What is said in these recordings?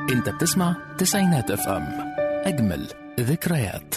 انت بتسمع تسعينات اف ام اجمل ذكريات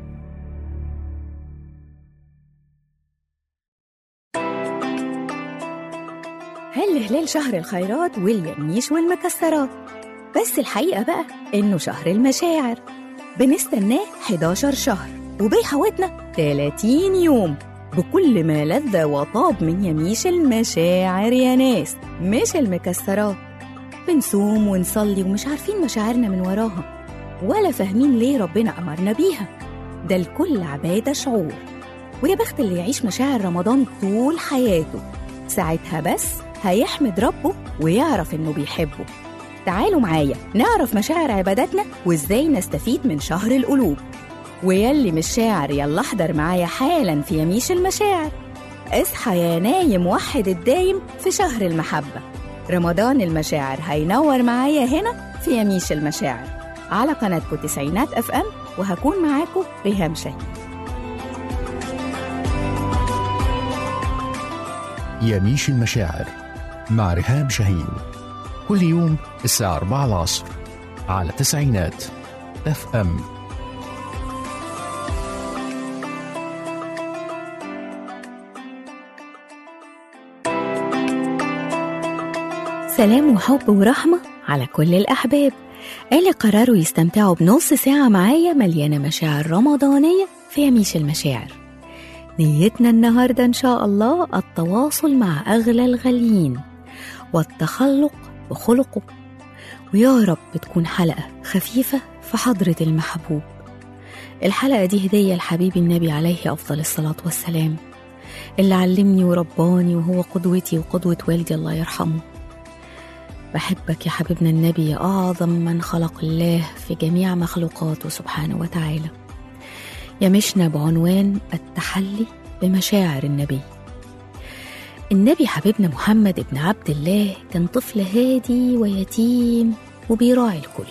هل هلال شهر الخيرات واليميش والمكسرات بس الحقيقة بقى إنه شهر المشاعر بنستناه 11 شهر وبيحوطنا 30 يوم بكل ما لذ وطاب من يميش المشاعر يا ناس مش المكسرات بنصوم ونصلي ومش عارفين مشاعرنا من وراها ولا فاهمين ليه ربنا أمرنا بيها ده الكل عبادة شعور ويا بخت اللي يعيش مشاعر رمضان طول حياته ساعتها بس هيحمد ربه ويعرف إنه بيحبه تعالوا معايا نعرف مشاعر عباداتنا وإزاي نستفيد من شهر القلوب ويلي مش شاعر يلا احضر معايا حالا في يميش المشاعر اصحى يا نايم وحد الدايم في شهر المحبة رمضان المشاعر هينور معايا هنا في يميش المشاعر على قناتكم تسعينات اف ام وهكون معاكم ريهام شاهين يميش المشاعر مع رهام شاهين كل يوم الساعة 4 العصر على تسعينات اف ام سلام وحب ورحمة على كل الأحباب اللي قرروا يستمتعوا بنص ساعة معايا مليانة مشاعر رمضانية في يميش المشاعر نيتنا النهاردة إن شاء الله التواصل مع أغلى الغاليين والتخلق بخلقه ويا رب تكون حلقة خفيفة في حضرة المحبوب الحلقة دي هدية لحبيبي النبي عليه أفضل الصلاة والسلام اللي علمني ورباني وهو قدوتي وقدوة والدي الله يرحمه بحبك يا حبيبنا النبي يا أعظم من خلق الله في جميع مخلوقاته سبحانه وتعالى يمشنا بعنوان التحلي بمشاعر النبي النبي حبيبنا محمد ابن عبد الله كان طفل هادي ويتيم وبيراعي الكل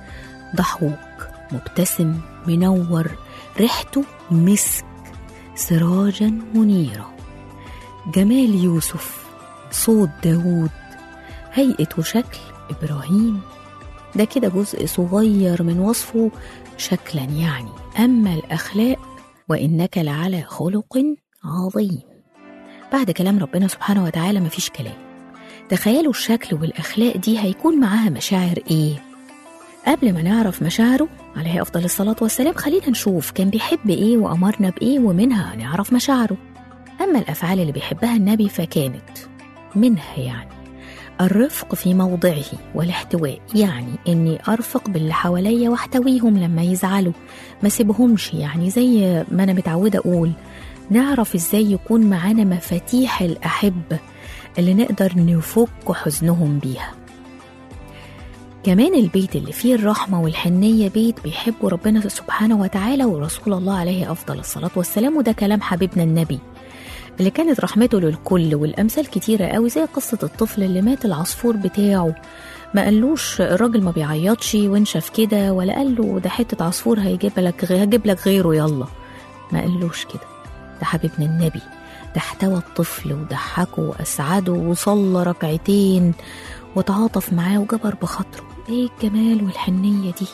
ضحوك مبتسم منور ريحته مسك سراجا منيرا جمال يوسف صوت داوود هيئة وشكل إبراهيم ده كده جزء صغير من وصفه شكلا يعني أما الأخلاق وإنك لعلى خلق عظيم بعد كلام ربنا سبحانه وتعالى مفيش كلام تخيلوا الشكل والأخلاق دي هيكون معاها مشاعر إيه قبل ما نعرف مشاعره عليه أفضل الصلاة والسلام خلينا نشوف كان بيحب إيه وأمرنا بإيه ومنها نعرف مشاعره أما الأفعال اللي بيحبها النبي فكانت منها يعني الرفق في موضعه والاحتواء يعني اني ارفق باللي حواليا واحتويهم لما يزعلوا ما سيبهمش يعني زي ما انا متعوده اقول نعرف ازاي يكون معانا مفاتيح الاحبه اللي نقدر نفك حزنهم بيها كمان البيت اللي فيه الرحمة والحنية بيت بيحبه ربنا سبحانه وتعالى ورسول الله عليه أفضل الصلاة والسلام وده كلام حبيبنا النبي اللي كانت رحمته للكل والأمثال كتيرة قوي زي قصة الطفل اللي مات العصفور بتاعه ما قالوش الراجل ما بيعيطش وانشف كده ولا قال له ده حتة عصفور هيجيب لك هجيب لك غيره يلا ما قالوش كده ده حبيبنا النبي ده احتوى الطفل وضحكه وأسعده وصلى ركعتين وتعاطف معاه وجبر بخاطره ايه الجمال والحنية دي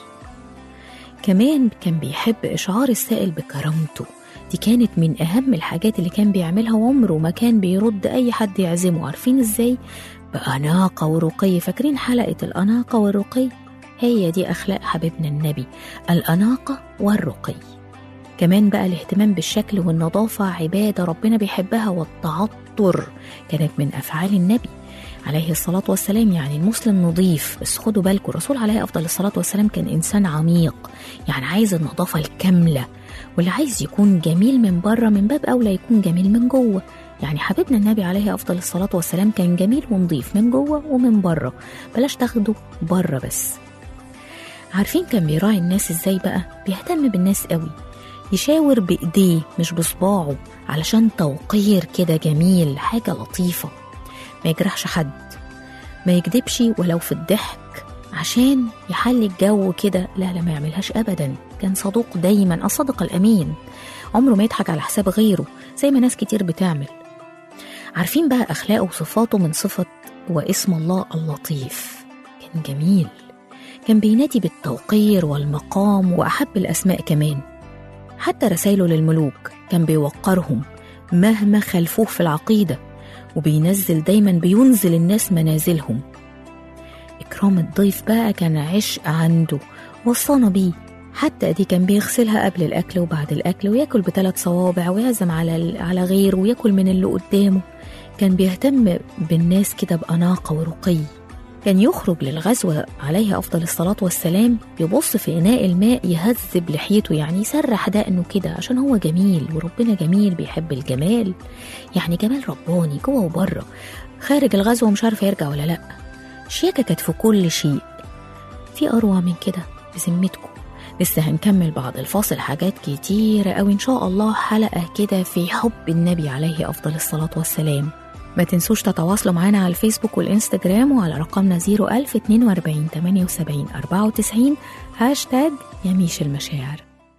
كمان كان بيحب إشعار السائل بكرامته دي كانت من أهم الحاجات اللي كان بيعملها وعمره ما كان بيرد أي حد يعزمه عارفين إزاي؟ بأناقة ورقي فاكرين حلقة الأناقة والرقي؟ هي دي أخلاق حبيبنا النبي الأناقة والرقي كمان بقى الاهتمام بالشكل والنظافة عبادة ربنا بيحبها والتعطر كانت من أفعال النبي عليه الصلاة والسلام يعني المسلم نظيف بس خدوا بالكم الرسول عليه أفضل الصلاة والسلام كان إنسان عميق يعني عايز النظافة الكاملة واللي عايز يكون جميل من بره من باب أولى يكون جميل من جوه يعني حبيبنا النبي عليه أفضل الصلاة والسلام كان جميل ونظيف من جوه ومن بره بلاش تاخده بره بس عارفين كان بيراعي الناس ازاي بقى بيهتم بالناس قوي يشاور بإيديه مش بصباعه علشان توقير كده جميل حاجة لطيفة ما يجرحش حد ما يكدبش ولو في الضحك عشان يحلي الجو كده لا لا ما يعملهاش ابدا كان صدوق دايما الصادق الامين عمره ما يضحك على حساب غيره زي ما ناس كتير بتعمل عارفين بقى اخلاقه وصفاته من صفه واسم الله اللطيف كان جميل كان بينادي بالتوقير والمقام وأحب الأسماء كمان حتى رسائله للملوك كان بيوقرهم مهما خلفوه في العقيدة وبينزل دايما بينزل الناس منازلهم إكرام الضيف بقى كان عشق عنده وصانا بيه حتى دي كان بيغسلها قبل الأكل وبعد الأكل وياكل بثلاث صوابع ويعزم على على غيره وياكل من اللي قدامه كان بيهتم بالناس كده بأناقة ورقي كان يخرج للغزوة عليه أفضل الصلاة والسلام يبص في إناء الماء يهذب لحيته يعني يسرح دقنه كده عشان هو جميل وربنا جميل بيحب الجمال يعني جمال رباني جوه وبره خارج الغزوة مش عارف يرجع ولا لأ شياكة كانت في كل شيء في أروع من كده بذمتكم لسه هنكمل بعد الفاصل حاجات كتيرة أوي إن شاء الله حلقة كده في حب النبي عليه أفضل الصلاة والسلام ما تنسوش تتواصلوا معانا على الفيسبوك والإنستجرام وعلى رقمنا 01042 78 94 هاشتاج يميش المشاعر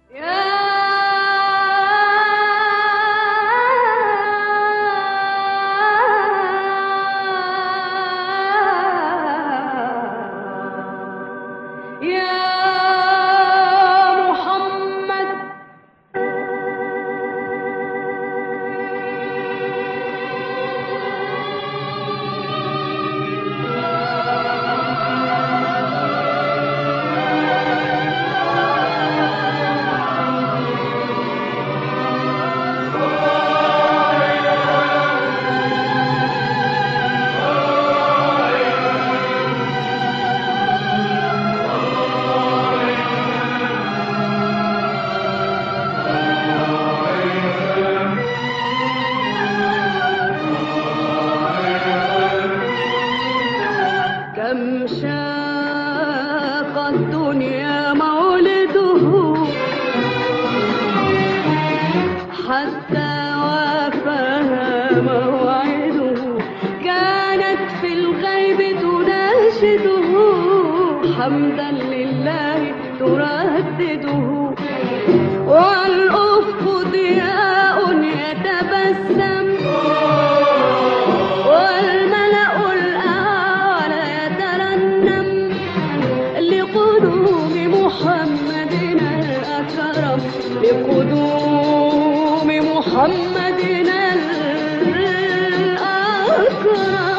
يا محمد كم شاق الدنيا مولده حتى وافاها موعده كانت في الغيب تناشده حمدا لله تردده والأفق ضياء يتبسم والملأ الأعلى يترنم لقدوم محمدنا الأكرم لقدوم محمدنا الأكرم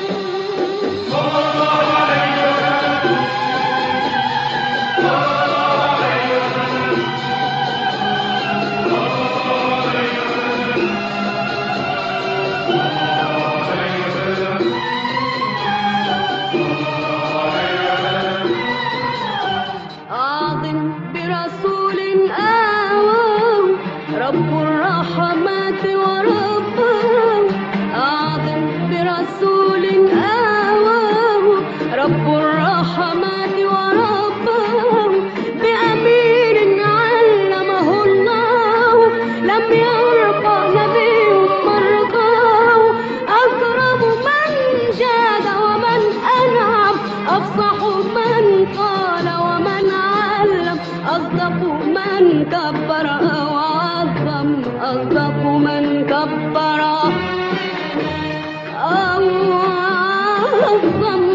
أعظم برسول آواه رب الرحمات ورباه أعظم برسول آواه رب الرحمات ورباه بأمير علمه الله لم يرقى نبي مرقاه أكرم من جاد ومن أنعم أفصح من قال ومن علم أصدق من كبر وعظم أصدق من كبر أو عظم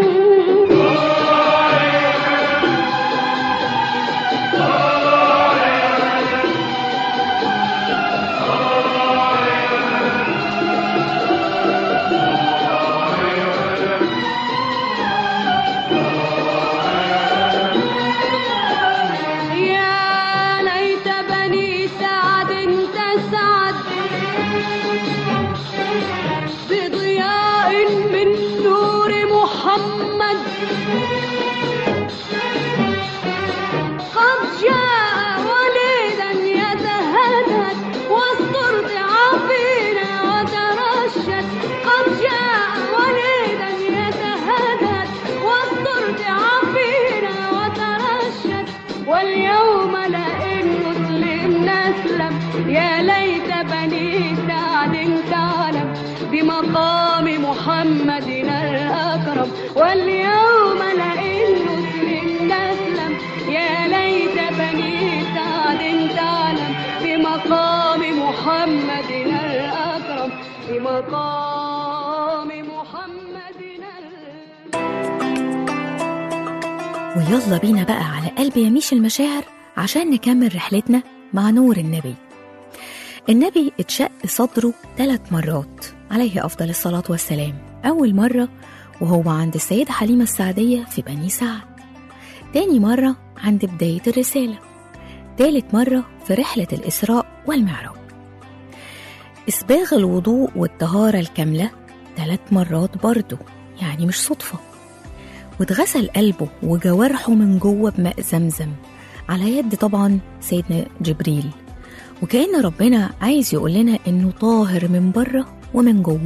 يا ليت بني سعد تسعد بضياء من نور محمد قد جاء وليدا يتهدد واسترض عافينا وترشد قد جاء وليدا يتهدد واسترض عافينا وترشد واليوم لئن مسلم نسلم يا ليت بني سعد تعلم بمقام محمدنا الأكرم واليوم لئن مسلم نسلم يا ليت بني سعد تعلم بمقام محمدنا الأكرم بمقام محمدنا الأكرم ويلا بينا بقى على قلب يميش المشاعر عشان نكمل رحلتنا مع نور النبي النبي اتشق صدره ثلاث مرات عليه أفضل الصلاة والسلام أول مرة وهو عند السيدة حليمة السعدية في بني سعد تاني مرة عند بداية الرسالة تالت مرة في رحلة الإسراء والمعراج إسباغ الوضوء والطهارة الكاملة ثلاث مرات برضه يعني مش صدفة واتغسل قلبه وجوارحه من جوه بماء زمزم على يد طبعا سيدنا جبريل وكأن ربنا عايز يقول لنا إنه طاهر من بره ومن جوه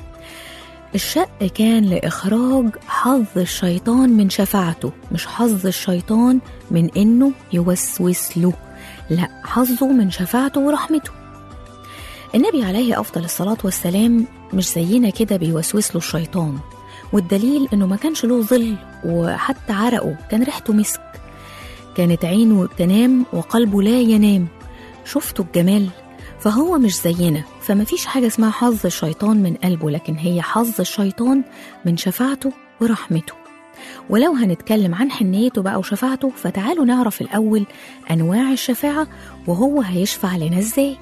الشق كان لإخراج حظ الشيطان من شفاعته مش حظ الشيطان من إنه يوسوس له لا حظه من شفاعته ورحمته النبي عليه أفضل الصلاة والسلام مش زينا كده بيوسوس له الشيطان والدليل إنه ما كانش له ظل وحتى عرقه كان ريحته مسك كانت عينه تنام وقلبه لا ينام شفتوا الجمال فهو مش زينا فما فيش حاجة اسمها حظ الشيطان من قلبه لكن هي حظ الشيطان من شفاعته ورحمته ولو هنتكلم عن حنيته بقى وشفاعته فتعالوا نعرف الأول أنواع الشفاعة وهو هيشفع لنا إزاي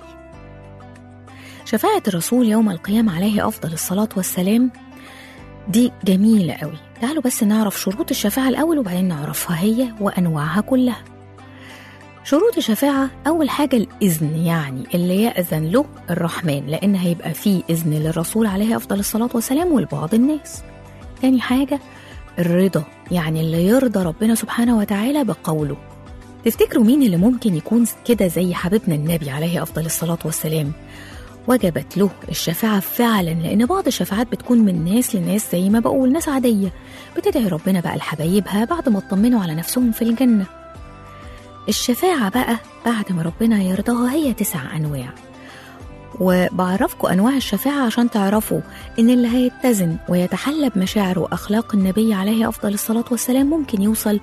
شفاعة الرسول يوم القيامة عليه أفضل الصلاة والسلام دي جميلة قوي تعالوا بس نعرف شروط الشفاعة الأول وبعدين نعرفها هي وأنواعها كلها شروط الشفاعة أول حاجة الإذن يعني اللي يأذن له الرحمن لأن هيبقى فيه إذن للرسول عليه أفضل الصلاة والسلام ولبعض الناس تاني حاجة الرضا يعني اللي يرضى ربنا سبحانه وتعالى بقوله تفتكروا مين اللي ممكن يكون كده زي حبيبنا النبي عليه أفضل الصلاة والسلام وجبت له الشفاعة فعلا لأن بعض الشفاعات بتكون من ناس لناس زي ما بقول ناس عادية بتدعي ربنا بقى لحبايبها بعد ما اطمنوا على نفسهم في الجنة الشفاعة بقى بعد ما ربنا يرضاها هي تسع أنواع وبعرفكم أنواع الشفاعة عشان تعرفوا إن اللي هيتزن ويتحلى بمشاعر وأخلاق النبي عليه أفضل الصلاة والسلام ممكن يوصل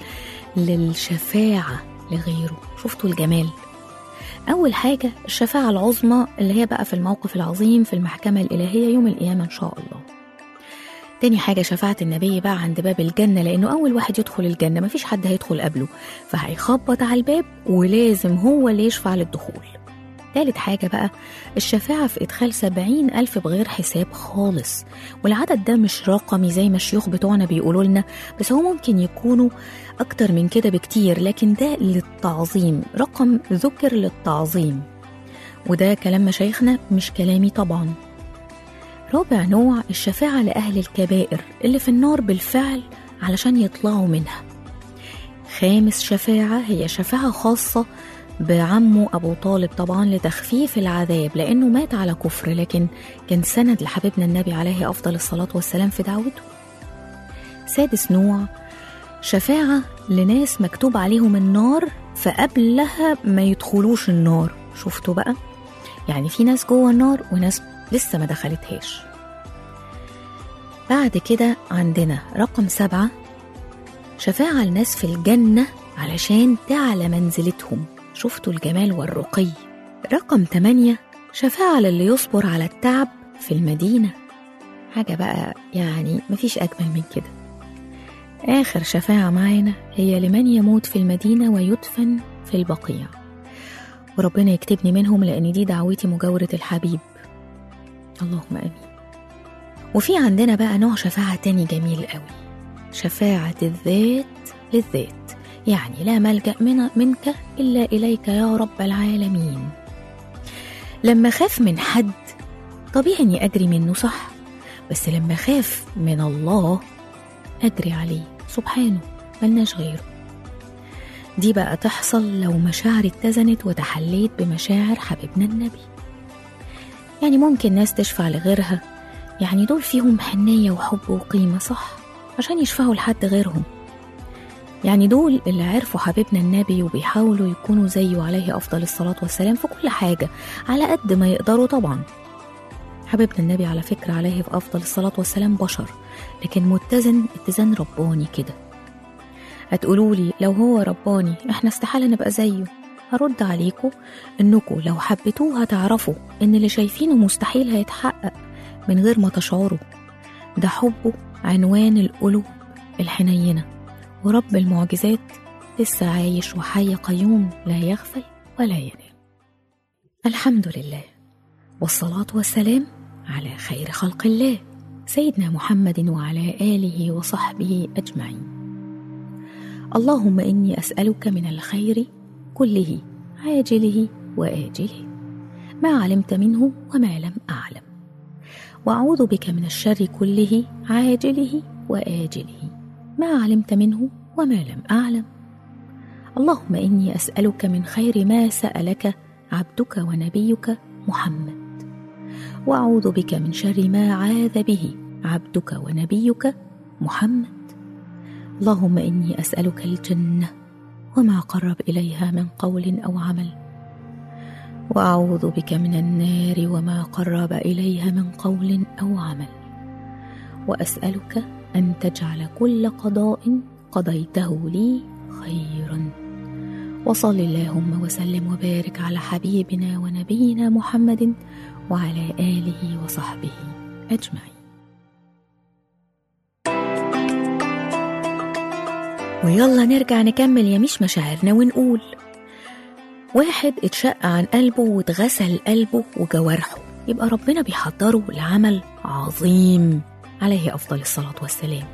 للشفاعة لغيره شفتوا الجمال أول حاجة الشفاعة العظمى اللي هي بقى في الموقف العظيم في المحكمة الإلهية يوم القيامة إن شاء الله تاني حاجة شفاعة النبي بقى عند باب الجنة لأنه أول واحد يدخل الجنة مفيش حد هيدخل قبله فهيخبط على الباب ولازم هو اللي يشفع للدخول تالت حاجة بقى الشفاعة في إدخال سبعين ألف بغير حساب خالص والعدد ده مش رقمي زي ما الشيوخ بتوعنا بيقولوا لنا بس هو ممكن يكونوا أكتر من كده بكتير لكن ده للتعظيم رقم ذكر للتعظيم وده كلام مشايخنا مش كلامي طبعا رابع نوع الشفاعة لأهل الكبائر اللي في النار بالفعل علشان يطلعوا منها خامس شفاعة هي شفاعة خاصة بعمه أبو طالب طبعا لتخفيف العذاب لأنه مات على كفر لكن كان سند لحبيبنا النبي عليه أفضل الصلاة والسلام في دعوته سادس نوع شفاعة لناس مكتوب عليهم النار فقبلها ما يدخلوش النار شفتوا بقى يعني في ناس جوه النار وناس لسه ما دخلتهاش بعد كده عندنا رقم سبعة شفاعة الناس في الجنة علشان تعلى منزلتهم شفتوا الجمال والرقي رقم تمانية شفاعة للي يصبر على التعب في المدينة حاجة بقى يعني مفيش أجمل من كده آخر شفاعة معانا هي لمن يموت في المدينة ويدفن في البقيع وربنا يكتبني منهم لأن دي دعوتي مجاورة الحبيب اللهم آمين وفي عندنا بقى نوع شفاعة تاني جميل قوي شفاعة الذات للذات يعني لا ملجأ من منك إلا إليك يا رب العالمين لما خاف من حد طبيعي إني أجري منه صح بس لما خاف من الله أجري عليه سبحانه ملناش غيره دي بقى تحصل لو مشاعري اتزنت وتحليت بمشاعر حبيبنا النبي يعني ممكن ناس تشفع لغيرها يعني دول فيهم حنية وحب وقيمة صح عشان يشفعوا لحد غيرهم يعني دول اللي عرفوا حبيبنا النبي وبيحاولوا يكونوا زيه عليه أفضل الصلاة والسلام في كل حاجة على قد ما يقدروا طبعا حبيبنا النبي على فكرة عليه في أفضل الصلاة والسلام بشر لكن متزن اتزان رباني كده هتقولوا لي لو هو رباني احنا استحالة نبقى زيه هرد عليكم انكم لو حبيتوه هتعرفوا ان اللي شايفينه مستحيل هيتحقق من غير ما تشعروا ده حبه عنوان القلوب الحنينة ورب المعجزات لسه عايش وحي قيوم لا يغفل ولا ينام الحمد لله والصلاة والسلام على خير خلق الله سيدنا محمد وعلى آله وصحبه أجمعين اللهم إني أسألك من الخير كله عاجله وآجله ما علمت منه وما لم أعلم وأعوذ بك من الشر كله عاجله وآجله ما علمت منه وما لم أعلم اللهم إني أسألك من خير ما سألك عبدك ونبيك محمد وأعوذ بك من شر ما عاذ به عبدك ونبيك محمد اللهم إني أسألك الجنة وما قرب إليها من قول أو عمل وأعوذ بك من النار وما قرب إليها من قول أو عمل وأسألك أن تجعل كل قضاء قضيته لي خيرا وصل اللهم وسلم وبارك على حبيبنا ونبينا محمد وعلى آله وصحبه أجمعين ويلا نرجع نكمل يا مش مشاعرنا ونقول واحد اتشق عن قلبه واتغسل قلبه وجوارحه يبقى ربنا بيحضره لعمل عظيم عليه أفضل الصلاة والسلام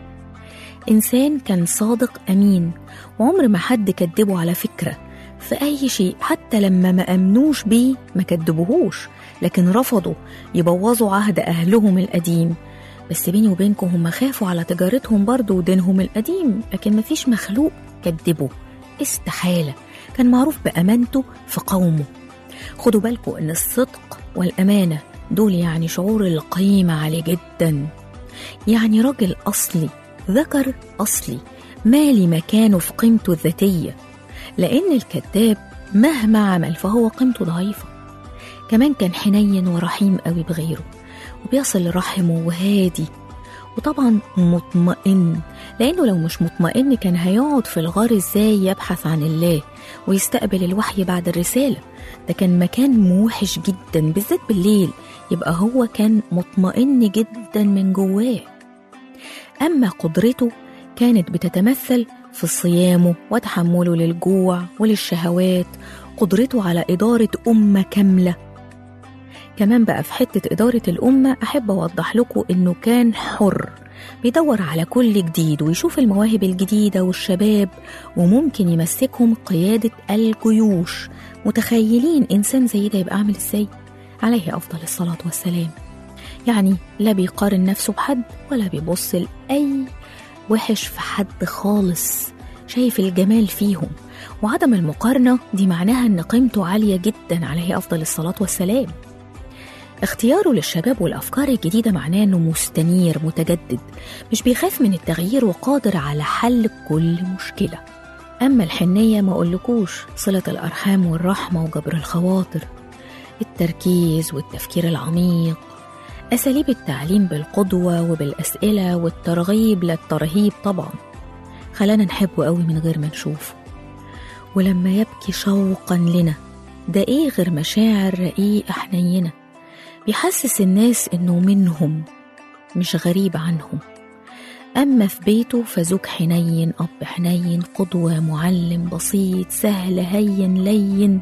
إنسان كان صادق أمين وعمر ما حد كدبه على فكرة في أي شيء حتى لما ما أمنوش بيه ما كدبوهوش لكن رفضوا يبوظوا عهد أهلهم القديم بس بيني وبينكم هم خافوا على تجارتهم برضه ودينهم القديم لكن مفيش مخلوق كدبه استحالة كان معروف بأمانته في قومه خدوا بالكم إن الصدق والأمانة دول يعني شعور القيمة عليه جدا يعني راجل أصلي ذكر أصلي مالي مكانه في قيمته الذاتية لأن الكذاب مهما عمل فهو قيمته ضعيفة كمان كان حنين ورحيم قوي بغيره وبيصل رحمه وهادي وطبعا مطمئن لأنه لو مش مطمئن كان هيقعد في الغار ازاي يبحث عن الله ويستقبل الوحي بعد الرسالة ده كان مكان موحش جدا بالذات بالليل يبقى هو كان مطمئن جدا من جواه أما قدرته كانت بتتمثل في صيامه وتحمله للجوع وللشهوات قدرته على إدارة أمة كاملة كمان بقى في حتة إدارة الأمة أحب أوضح لكم إنه كان حر بيدور على كل جديد ويشوف المواهب الجديدة والشباب وممكن يمسكهم قيادة الجيوش متخيلين إنسان زي ده يبقى عامل إزاي؟ عليه أفضل الصلاة والسلام يعني لا بيقارن نفسه بحد ولا بيبص لأي وحش في حد خالص شايف الجمال فيهم وعدم المقارنة دي معناها إن قيمته عالية جدا عليه أفضل الصلاة والسلام اختياره للشباب والأفكار الجديدة معناه إنه مستنير متجدد مش بيخاف من التغيير وقادر على حل كل مشكلة أما الحنية ما أقولكوش صلة الأرحام والرحمة وجبر الخواطر التركيز والتفكير العميق أساليب التعليم بالقدوة وبالأسئلة والترغيب لا الترهيب طبعا خلانا نحبه قوي من غير ما نشوفه ولما يبكي شوقا لنا ده ايه غير مشاعر رقيقة حنينة بيحسس الناس انه منهم مش غريب عنهم أما في بيته فزوج حنين أب حنين قدوة معلم بسيط سهل هين لين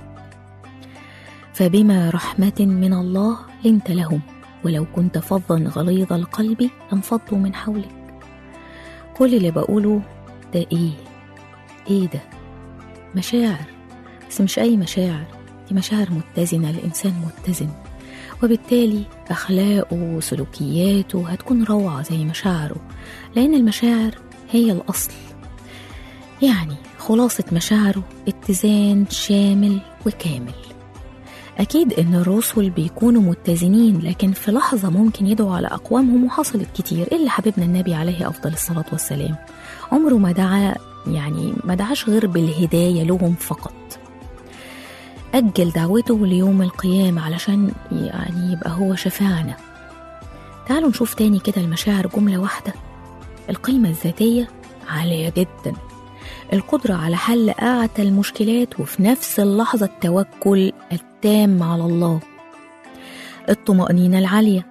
فبما رحمة من الله لنت لهم ولو كنت فظا غليظ القلب لانفضوا من حولك كل اللي بقوله ده ايه ايه ده مشاعر بس مش اي مشاعر دي مشاعر متزنة الإنسان متزن وبالتالي أخلاقه وسلوكياته هتكون روعة زي مشاعره لأن المشاعر هي الأصل يعني خلاصة مشاعره اتزان شامل وكامل أكيد إن الرسل بيكونوا متزنين لكن في لحظة ممكن يدعوا على أقوامهم وحصلت كتير إلا حبيبنا النبي عليه أفضل الصلاة والسلام عمره ما دعا يعني ما دعاش غير بالهداية لهم فقط أجل دعوته ليوم القيامة علشان يعني يبقى هو شفاعنا تعالوا نشوف تاني كده المشاعر جملة واحدة القيمة الذاتية عالية جدا القدرة على حل أعتى المشكلات وفي نفس اللحظة التوكل التام على الله الطمأنينة العالية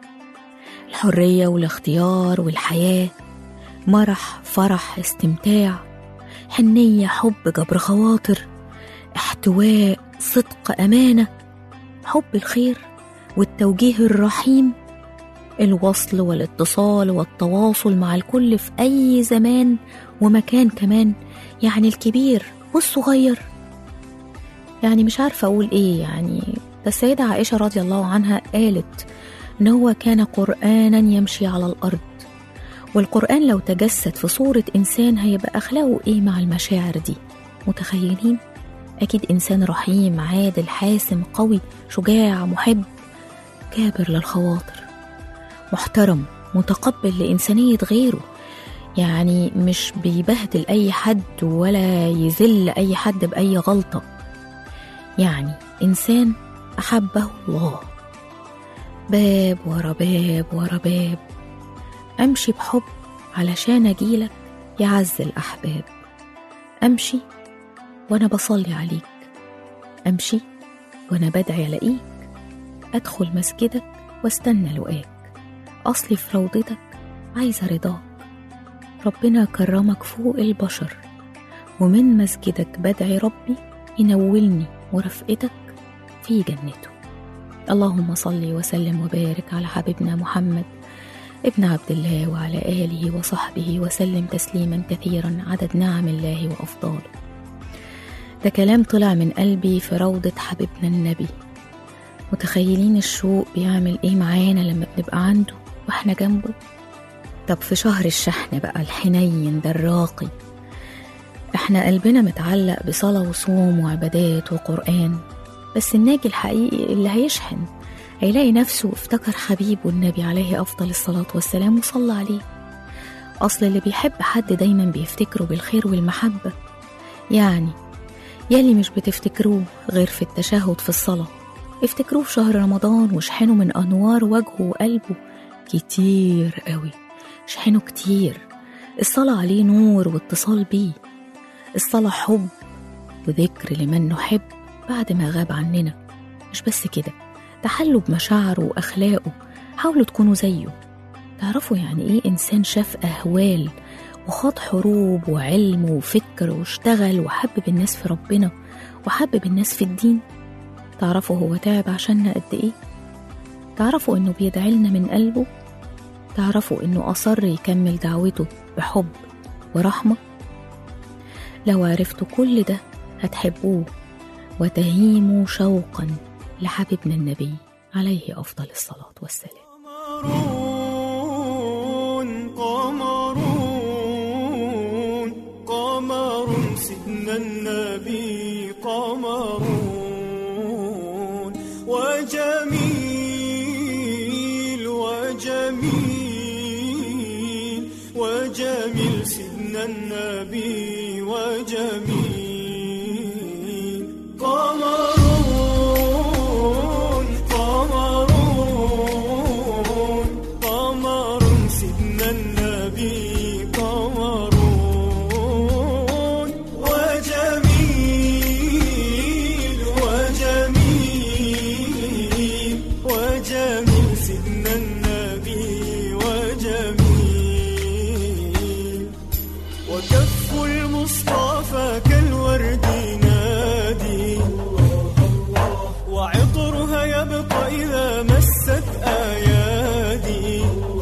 الحرية والاختيار والحياة مرح فرح استمتاع حنية حب جبر خواطر احتواء صدق أمانة حب الخير والتوجيه الرحيم الوصل والاتصال والتواصل مع الكل في أي زمان ومكان كمان يعني الكبير والصغير يعني مش عارفة أقول إيه يعني ده السيدة عائشة رضي الله عنها قالت إن هو كان قرآنا يمشي على الأرض والقرآن لو تجسد في صورة إنسان هيبقى أخلاقه إيه مع المشاعر دي متخيلين؟ أكيد إنسان رحيم عادل حاسم قوي شجاع محب كابر للخواطر محترم متقبل لإنسانية غيره يعني مش بيبهدل أي حد ولا يذل أي حد بأي غلطة يعني إنسان أحبه الله باب ورا باب ورا باب أمشي بحب علشان أجيلك يعز الأحباب أمشي وأنا بصلي عليك أمشي وأنا بدعي ألاقيك أدخل مسجدك واستنى لقاك أصلي في روضتك عايزة رضاك ربنا كرمك فوق البشر ومن مسجدك بدعي ربي ينولني ورفقتك في جنته اللهم صل وسلم وبارك على حبيبنا محمد ابن عبد الله وعلى آله وصحبه وسلم تسليما كثيرا عدد نعم الله وأفضاله ده كلام طلع من قلبي في روضة حبيبنا النبي متخيلين الشوق بيعمل ايه معانا لما بنبقى عنده واحنا جنبه طب في شهر الشحن بقى الحنين ده الراقي احنا قلبنا متعلق بصلاة وصوم وعبادات وقرآن بس الناجي الحقيقي اللي هيشحن هيلاقي نفسه افتكر حبيبه النبي عليه أفضل الصلاة والسلام وصلى عليه أصل اللي بيحب حد دايما بيفتكره بالخير والمحبة يعني يلي مش بتفتكروه غير في التشهد في الصلاة افتكروه في شهر رمضان واشحنوا من أنوار وجهه وقلبه كتير قوي اشحنوا كتير الصلاة عليه نور واتصال بيه الصلاة حب وذكر لمن نحب بعد ما غاب عننا مش بس كده تحلوا بمشاعره وأخلاقه حاولوا تكونوا زيه تعرفوا يعني إيه إنسان شاف أهوال وخاض حروب وعلم وفكر واشتغل وحبب الناس في ربنا وحبب الناس في الدين تعرفوا هو تعب عشاننا قد إيه تعرفوا إنه بيدعي لنا من قلبه تعرفوا إنه أصر يكمل دعوته بحب ورحمة لو عرفتوا كل ده هتحبوه وتهيموا شوقا لحبيبنا النبي عليه أفضل الصلاة والسلام قمرون قمرون قمر سيدنا النبي قمرون وجميل وجميل وجميل سيدنا النبي وجميل قمرون قمرون قمر سيدنا النبي قمرون وجميل وجميل وجميل سيدنا النبي وجميل وكف المصطفى كالورد نادي وعطرها يبقى إذا مست أيادي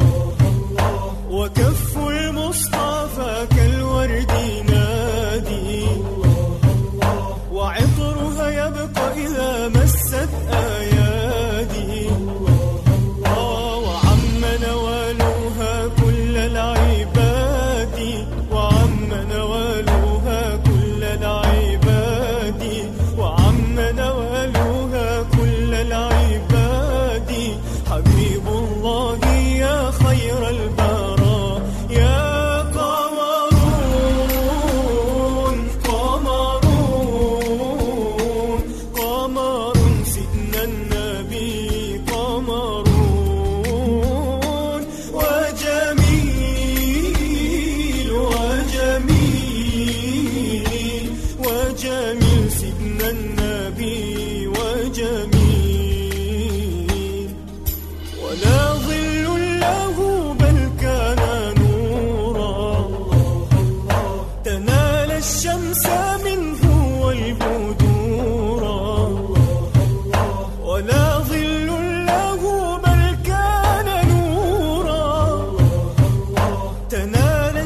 وكف المصطفى كالورد نادي وعطرها يبقى إذا مست أيادي آه وعم نوالها كل العباد وعم نوالها كل العباد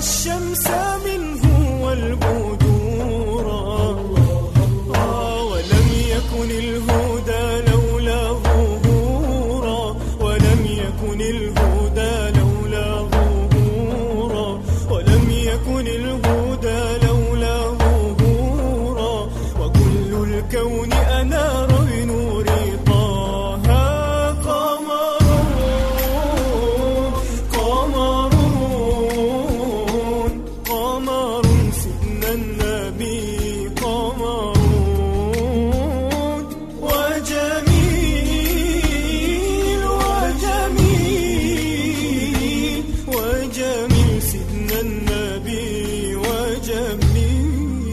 والشمس منه والبدور آه ولم يكن الهدى لولا ظهورا ولم يكن الهدى لولا ظهورا ولم يكن الهدى لولا ظهورا وكل الكون أنار بنور طه قمر قمر قمر سيدنا النبي قمر وجميل وجميل وجميل سيدنا النبي وجميل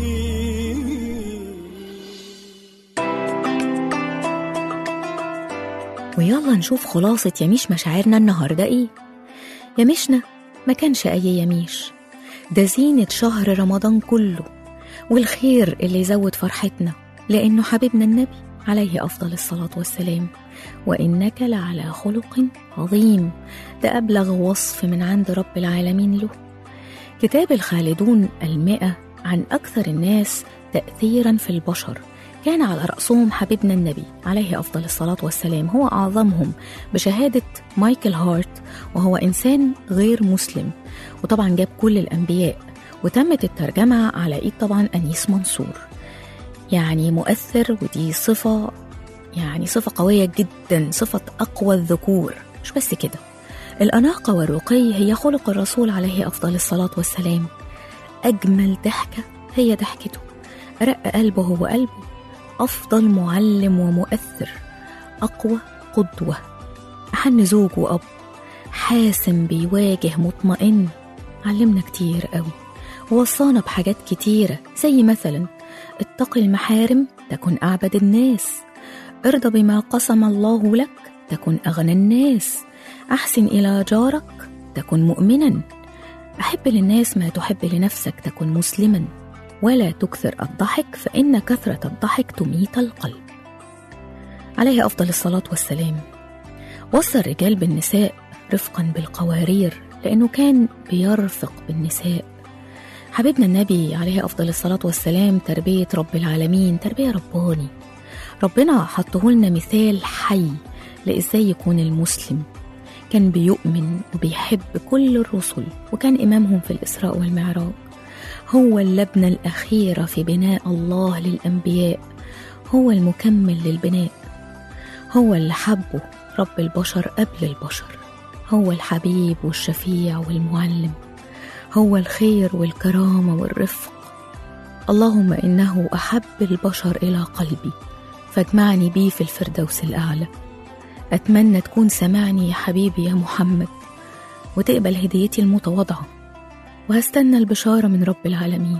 ويلا نشوف خلاصة يميش مشاعرنا النهاردة إيه يميشنا ما كانش أي يميش ده زينة شهر رمضان كله والخير اللي يزود فرحتنا لأنه حبيبنا النبي عليه أفضل الصلاة والسلام وإنك لعلى خلق عظيم ده أبلغ وصف من عند رب العالمين له كتاب الخالدون المئة عن أكثر الناس تأثيرا في البشر كان على رأسهم حبيبنا النبي عليه أفضل الصلاة والسلام هو أعظمهم بشهادة مايكل هارت وهو إنسان غير مسلم وطبعا جاب كل الأنبياء وتمت الترجمة على إيد طبعا أنيس منصور يعني مؤثر ودي صفة يعني صفة قوية جدا صفة أقوى الذكور مش بس كده الأناقة والرقي هي خلق الرسول عليه أفضل الصلاة والسلام أجمل ضحكة هي ضحكته رق قلبه هو قلبه أفضل معلم ومؤثر أقوى قدوة أحن زوج وأب حاسم بيواجه مطمئن علمنا كتير قوي ووصانا بحاجات كتيرة زي مثلا اتق المحارم تكن أعبد الناس ارضى بما قسم الله لك تكن أغنى الناس أحسن إلى جارك تكن مؤمنا أحب للناس ما تحب لنفسك تكن مسلما ولا تكثر الضحك فإن كثرة الضحك تميت القلب عليه أفضل الصلاة والسلام وصى الرجال بالنساء رفقا بالقوارير لأنه كان بيرفق بالنساء حبيبنا النبي عليه أفضل الصلاة والسلام تربية رب العالمين تربية رباني ربنا حطه لنا مثال حي لإزاي يكون المسلم كان بيؤمن وبيحب كل الرسل وكان إمامهم في الإسراء والمعراج هو اللبنة الأخيرة في بناء الله للأنبياء هو المكمل للبناء هو اللي حبه رب البشر قبل البشر هو الحبيب والشفيع والمعلم هو الخير والكرامة والرفق اللهم إنه أحب البشر إلى قلبي فاجمعني بيه في الفردوس الأعلى أتمنى تكون سمعني يا حبيبي يا محمد وتقبل هديتي المتواضعة وهستنى البشارة من رب العالمين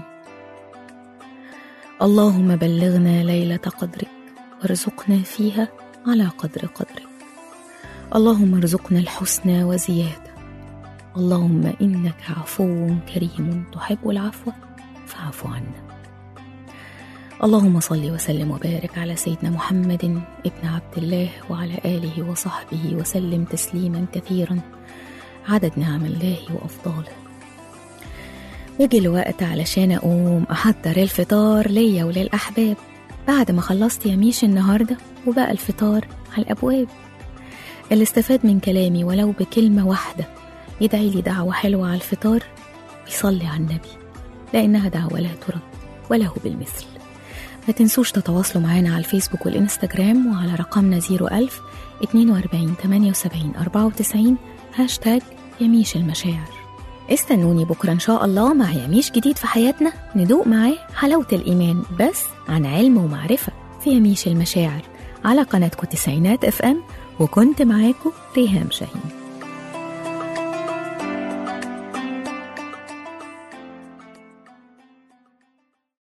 اللهم بلغنا ليلة قدرك وارزقنا فيها على قدر قدرك اللهم ارزقنا الحسنى وزيادة اللهم إنك عفو كريم تحب العفو فاعف عنا اللهم صل وسلم وبارك على سيدنا محمد ابن عبد الله وعلى آله وصحبه وسلم تسليما كثيرا عدد نعم الله وأفضاله وجي الوقت علشان أقوم أحضر الفطار ليا وللأحباب بعد ما خلصت يميش النهاردة وبقى الفطار على الأبواب اللي استفاد من كلامي ولو بكلمة واحدة يدعي لي دعوة حلوة على الفطار ويصلي على النبي لأنها دعوة لا ترد وله بالمثل ما تنسوش تتواصلوا معانا على الفيسبوك والإنستجرام وعلى رقمنا 01000 42 78 94 هاشتاج يميش المشاعر استنوني بكرة إن شاء الله مع يميش جديد في حياتنا ندوق معاه حلاوة الإيمان بس عن علم ومعرفة في يميش المشاعر على قناتكم تسعينات اف ام وكنت معاكم ريهام شاهين